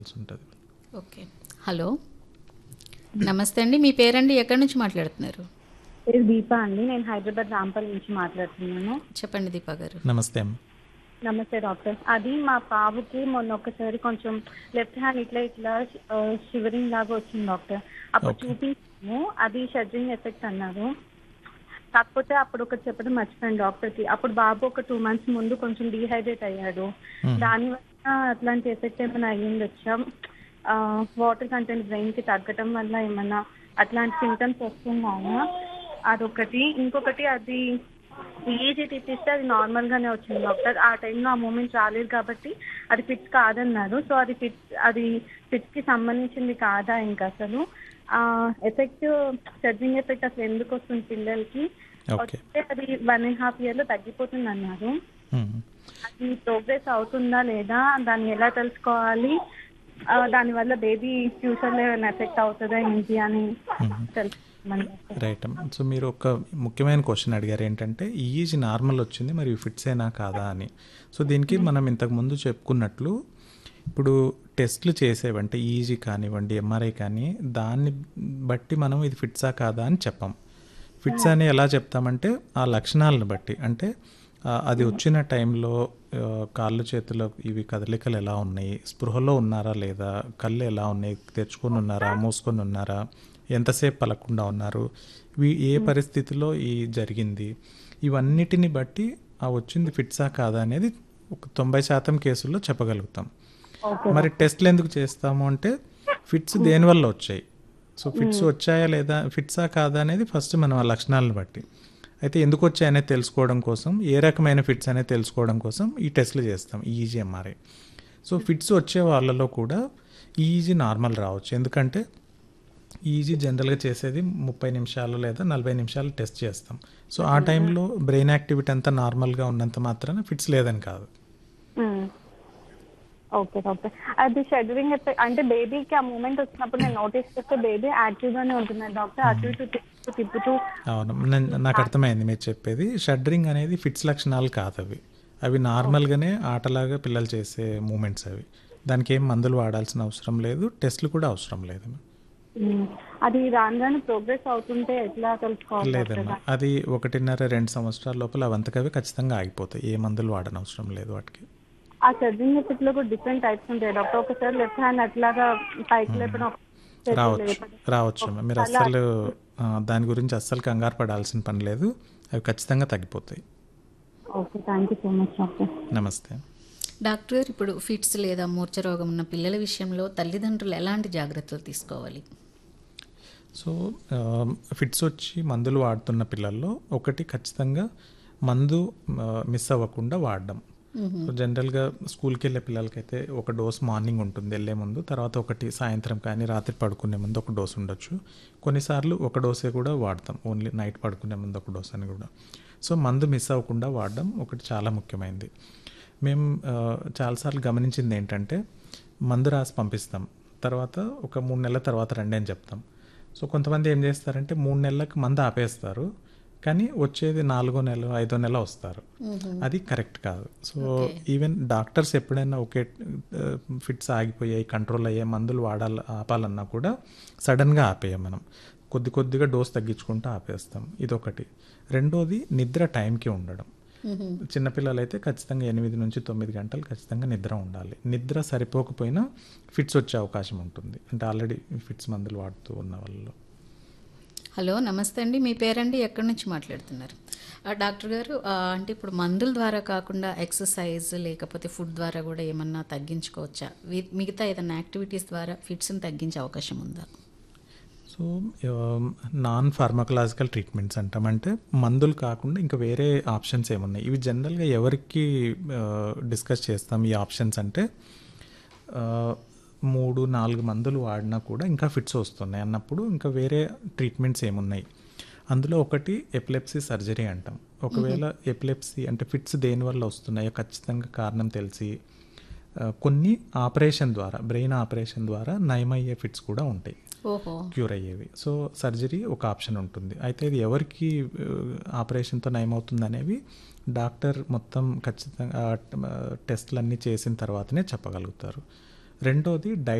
ఉంటుంది okay hello నమస్తే అండి మీ పేరండి ఎక్కడి నుంచి మాట్లాడుతున్నారు పేరు దీప అండి నేను హైదరాబాద్ రాంపల్లి నుంచి మాట్లాడుతున్నాను చెప్పండి దీపా గారు నమస్తే అమ్మ నమస్తే డాక్టర్ అది మా బాబుకి మొన్న ఒకసారి కొంచెం లెఫ్ట్ హ్యాండ్ ఇట్లా ఇట్లా షివరింగ్ లాగా వచ్చింది డాక్టర్ అప్పుడు Okay. చూపించాము అది షడ్రింగ్ ఎఫెక్ట్ అన్నారు కాకపోతే అప్పుడు ఒకటి చెప్పడం మర్చిపోయాను డాక్టర్ కి అప్పుడు బాబు ఒక టూ మంత్స్ ముందు కొంచెం డీహైడ్రేట్ అయ్యాడు Hmm. దాని వల్ల అట్లాంటి ఎఫెక్ట్ ఏమైనా అయ్యింది వచ్చా వాటర్ కంటెంట్ బ్రెయిన్ కి తగ్గటం వల్ల ఏమన్నా అట్లాంటి సింటమ్స్ వస్తున్నాయా అదొకటి ఇంకొకటి అది ఈజీ తీపిస్తే అది నార్మల్ గానే వచ్చింది డాక్టర్ ఆ టైంలో ఆ మూమెంట్ రాలేదు కాబట్టి అది ఫిట్ కాదన్నారు సో అది ఫిట్ అది ఫిట్ కి సంబంధించింది కాదా ఇంకా అసలు ఎఫెక్ట్ సర్జింగ్ ఎఫెక్ట్ అసలు ఎందుకు వస్తుంది పిల్లలకి ఓకే వస్తే అది వన్ అండ్ హాఫ్ ఇయర్ లో తగ్గిపోతుంది అన్నారు మ్మ్. అది ప్రోగ్రెస్ అవుతుందా లేదా దాన్ని ఎలా తెలుసుకోవాలి ఆ, దానివల్ల బేబీ ఫ్యూచర్ లో ఏమైనా ఎఫెక్ట్ అవుతుందా ఏంటి అని తెలుసుకోమని రైట్ అమ్మ సో మీరు ఒక ముఖ్యమైన క్వశ్చన్ అడిగారు ఏంటంటే ఈజీ నార్మల్ వచ్చింది మరి ఫిట్స్ అయినా కాదా అని సో దీనికి మనం ఇంతకుముందు చెప్పుకున్నట్లు ఇప్పుడు టెస్ట్లు చేసేవంటే ఈజీ కానివ్వండి ఎంఆర్ఐ కానీ దాన్ని బట్టి మనం ఇది ఫిట్సా కాదా అని చెప్పాం ఫిట్స్ అని ఎలా చెప్తామంటే ఆ లక్షణాలను బట్టి అంటే ఆ, అది వచ్చిన టైంలో ఆ, కాళ్ళు చేతులు ఇవి కదలికలు ఎలా ఉన్నాయి స్పృహలో ఉన్నారా లేదా కళ్ళు ఎలా ఉన్నాయి తెరుచుకొని ఉన్నారా మూసుకొని ఉన్నారా ఎంతసేపు పలకుండా ఉన్నారు ఇవి ఏ పరిస్థితిలో ఈ జరిగింది ఇవన్నిటిని బట్టి ఆ వచ్చింది ఫిట్సా కాదా అనేది ఒక తొంభై శాతం కేసుల్లో చెప్పగలుగుతాం మరి టెస్ట్లు ఎందుకు చేస్తాము అంటే ఫిట్స్ దేనివల్ల వచ్చాయి సో ఫిట్స్ వచ్చాయా లేదా ఫిట్సా కాదా అనేది ఫస్ట్ మనం ఆ లక్షణాలను బట్టి అయితే ఎందుకు వచ్చాయనేది తెలుసుకోవడం కోసం ఏ రకమైన ఫిట్స్ అనేది తెలుసుకోవడం కోసం ఈ టెస్ట్లు చేస్తాం ఈజీ ఎంఆర్ఐ సో ఫిట్స్ వచ్చే వాళ్ళలో కూడా ఈజీ నార్మల్ రావచ్చు ఎందుకంటే ఈజీ జనరల్గా చేసేది ముప్పై నిమిషాలు లేదా నలభై నిమిషాలు టెస్ట్ చేస్తాం సో ఆ టైంలో బ్రెయిన్ యాక్టివిటీ అంతా నార్మల్గా ఉన్నంత మాత్రాన ఫిట్స్ లేదని కాదు ఓకే డాక్టర్ అది షెడ్యూరింగ్ ఎఫెక్ట్ అంటే బేబీకి ఆ మూమెంట్ వచ్చినప్పుడు నేను నోటీస్ చేస్తే బేబీ యాక్టివ్ గానే ఉంటున్నాడు డాక్టర్ అటు ఇటు తిప్పుతూ తిప్పుతూ అవును నేను- నాకు అర్థమైంది మీరు చెప్పేది షడ్రింగ్ అనేది ఫిట్స్ లక్షణాలు కాదు అవి అవి నార్మల్గానే ఆటలాగా పిల్లలు చేసే మూమెంట్స్ అవి దానికి ఏం మందులు వాడాల్సిన అవసరం లేదు టెస్ట్లు కూడా అవసరం లేదు ఉమ్, అది రాను రాను ప్రోగ్రెస్ అవుతుంటే ఎట్లా తెలుసుకోవాలి డాక్టర్ లేదమ్మా అది ఒకటిన్నర రెండు సంవత్సరాల లోపల అవంతకవి ఖచ్చితంగా ఆగిపోతాయి ఏ మందులు వాడనవసరం లేదు వాటికి ఆ సర్జింగ్ ఎఫెక్ట్ లో కూడా డిఫరెంట్ టైప్స్ ఉంటాయి డాక్టర్ ఒకసారి లెఫ్ట్ హ్యాండ్ అట్లాగా పైకి లేపడం ఒకసారి చేతులు రావచ్చు లేపడం. రావచ్చు అమ్మా. మీరు అస్సలు ఆ, దాని గురించి అస్సలు కంగారు పడాల్సిన పని లేదు అవి ఖచ్చితంగా తగ్గిపోతాయి okay thank you so much doctor నమస్తే డాక్టర్ గారు ఇప్పుడు ఫిట్స్ లేదా మూర్ఛ రోగం ఉన్న పిల్లల విషయంలో తల్లిదండ్రులు ఎలాంటి జాగ్రత్తలు తీసుకోవాలి సో ఆ, ఫిట్స్ వచ్చి మందులు వాడుతున్న పిల్లల్లో ఒకటి ఖచ్చితంగా మందు ఆ, మిస్ అవ్వకుండా వాడడం సో జనరల్గా స్కూల్కి వెళ్ళే పిల్లలకైతే ఒక డోస్ మార్నింగ్ ఉంటుంది వెళ్ళే ముందు తర్వాత ఒకటి సాయంత్రం కానీ రాత్రి పడుకునే ముందు ఒక డోస్ ఉండొచ్చు కొన్నిసార్లు ఒక డోసే కూడా వాడతాం ఓన్లీ నైట్ పడుకునే ముందు ఒక డోస్ అని కూడా సో మందు మిస్ అవ్వకుండా వాడడం ఒకటి చాలా ముఖ్యమైనది మేము ఆ, చాలాసార్లు గమనించింది ఏంటంటే మందు రాసి పంపిస్తాం తర్వాత ఒక మూడు నెలల తర్వాత రండి అని చెప్తాం సో కొంతమంది ఏం చేస్తారంటే మూడు నెలలకు మందు ఆపేస్తారు కానీ వచ్చేది నాలుగో నెల ఐదో నెల వస్తారు అది కరెక్ట్ కాదు సో ఈవెన్ డాక్టర్స్ ఎప్పుడైనా ఒకే ఫిట్స్ ఆగిపోయాయి కంట్రోల్ అయ్యే మందులు వాడాలి ఆపాలన్నా కూడా సడన్గా ఆపేయం మనం కొద్ది కొద్దిగా డోస్ తగ్గించుకుంటూ ఆపేస్తాం ఇదొకటి రెండోది నిద్ర టైంకి ఉండడం చిన్నపిల్లలు అయితే ఖచ్చితంగా ఎనిమిది నుంచి తొమ్మిది గంటలు ఖచ్చితంగా నిద్ర ఉండాలి నిద్ర సరిపోకపోయినా ఫిట్స్ వచ్చే అవకాశం ఉంటుంది అంటే ఆల్రెడీ ఫిట్స్ మందులు వాడుతూ ఉన్న వాళ్ళు హలో నమస్తే అండి మీ పేరండి ఎక్కడి నుంచి మాట్లాడుతున్నారు ఆ, డాక్టర్ గారు ఆ, అంటే ఇప్పుడు మందుల ద్వారా కాకుండా ఎక్సర్సైజ్ లేకపోతే ఫుడ్ ద్వారా కూడా ఏమన్నా తగ్గించుకోవచ్చా వి- మిగతా ఏదైనా యాక్టివిటీస్ ద్వారా ఫిట్స్ని తగ్గించే అవకాశం ఉందా సో నాన్ ఫార్మకలాజికల్ ట్రీట్మెంట్స్ అంటామంటే మందులు కాకుండా ఇంకా వేరే ఆప్షన్స్ ఏమున్నాయి ఇవి జనరల్గా ఎవరికి డిస్కస్ చేస్తాం ఈ ఆప్షన్స్ అంటే ఆ, మూడు నాలుగు మందులు వాడినా కూడా ఇంకా ఫిట్స్ వస్తున్నాయి అన్నప్పుడు ఇంకా వేరే ట్రీట్మెంట్స్ ఏమున్నాయి అందులో ఒకటి ఎపిలెప్సీ సర్జరీ అంటాం ఒకవేళ ఎపిలెప్సీ అంటే ఫిట్స్ దేనివల్ల వస్తున్నాయో ఖచ్చితంగా కారణం తెలిసి ఆ, కొన్ని ఆపరేషన్ ద్వారా బ్రెయిన్ ఆపరేషన్ ద్వారా నయమయ్యే ఫిట్స్ కూడా ఉంటాయి ఓహో క్యూర్ అయ్యేవి సో సర్జరీ ఒక ఆప్షన్ ఉంటుంది అయితే ఇది ఎవరికి ఆ, ఆపరేషన్తో నయమవుతుంది అనేవి డాక్టర్ మొత్తం ఖచ్చితంగా ఆ, టెస్టులన్నీ చేసిన తర్వాతనే చెప్పగలుగుతారు రెండోది డైట్